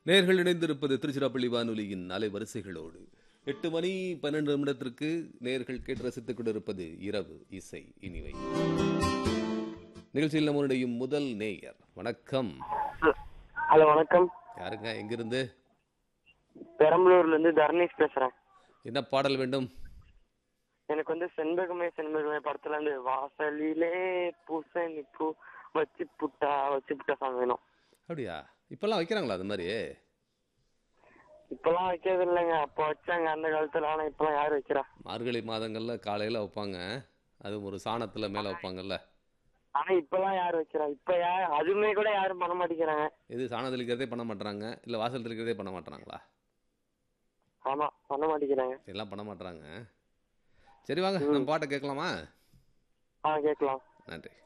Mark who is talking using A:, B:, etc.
A: நேர்கள் இணைந்திருப்பது திருச்சிராப்பள்ளி வானொலியின் அலைவரிசைகளோடு எட்டு மணி பன்னெண்டு நிமிடத்திற்கு நேர்கள் கேட்டு ரசித்துக் கொண்டிருப்பது இரவு இசை இனிவை நிகழ்ச்சியில் நம்மளுடைய முதல் நேயர் வணக்கம்
B: ஹலோ வணக்கம்
A: யாருங்க எங்கிருந்து
B: பெரம்பலூர்ல இருந்து தர்ணேஷ் பேசுறேன்
A: என்ன பாடல் வேண்டும்
B: எனக்கு வந்து செண்பகமே செண்பகமே படத்துல இருந்து வாசலிலே பூசணி பூ வச்சு புட்டா வச்சு புட்டா சாங் வேணும்
A: அப்படியா இப்பெல்லாம் வைக்கிறாங்களா அது மாதிரி
B: இப்பெல்லாம் வைக்கிறது இல்லைங்க அப்போ வச்சாங்க அந்த காலத்துல ஆனா இப்பெல்லாம் யாரு வைக்கிறா
A: மார்கழி மாதங்கள்ல காலையில வைப்பாங்க அது ஒரு சாணத்துல மேல வைப்பாங்கல்ல
B: ஆனா இப்பெல்லாம் யாரு வைக்கிறா இப்ப யார் அதுவுமே கூட யாரும் பண்ண மாட்டேங்கிறாங்க
A: இது சாணத்தில் இருக்கிறதே பண்ண மாட்டாங்க இல்ல வாசல் இருக்கிறதே பண்ண மாட்டாங்களா
B: ஆமா பண்ண மாட்டேங்கிறாங்க
A: எல்லாம் பண்ண மாட்டாங்க சரி வாங்க நம்ம பாட்டை கேட்கலாமா
B: ஆ கேட்கலாம்
A: நன்றி